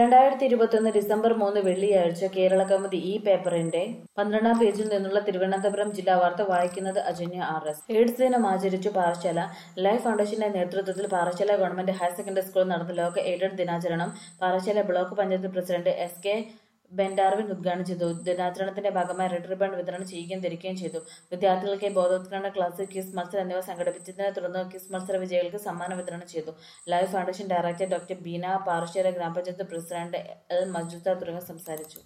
രണ്ടായിരത്തി ഇരുപത്തൊന്ന് ഡിസംബർ മൂന്ന് വെള്ളിയാഴ്ച കേരള കൗമുദി ഈ പേപ്പറിന്റെ പന്ത്രണ്ടാം പേജിൽ നിന്നുള്ള തിരുവനന്തപുരം ജില്ലാ വാർത്ത വായിക്കുന്നത് അജന്യ ആർ എസ് എയ്ഡ്സ് ദിനം ആചരിച്ചു പാറശാല ലൈഫ് ഫൗണ്ടേഷന്റെ നേതൃത്വത്തിൽ പാറശാല ഗവൺമെന്റ് ഹയർ സെക്കൻഡറി സ്കൂളിൽ നടന്ന ലോക എയ്ഡഡ് ദിനാചരണം Parassala block panchayat president S K ബെൻഡാർവിൻ ഉദ്ഘാടനം ചെയ്തു ദിനാചരണത്തിന്റെ ഭാഗമായി റെഡ് റിബൺ വിതരണം ചെയ്യുകയും ധരിക്കുകയും ചെയ്തു വിദ്യാർത്ഥികൾക്ക് ബോധവത്കരണ ക്ലാസ് ക്വിസ് മത്സരം എന്നിവ സംഘടിപ്പിച്ചതിനെ തുടർന്ന് ക്വിസ് മത്സര വിജയികൾക്ക് സമ്മാന വിതരണം ചെയ്തു life foundation director doctor Beena പാറശ്ശേര ഗ്രാമപഞ്ചായത്ത് പ്രസിഡന്റ് എൽ മജുദ തുടങ്ങിയവർ സംസാരിച്ചു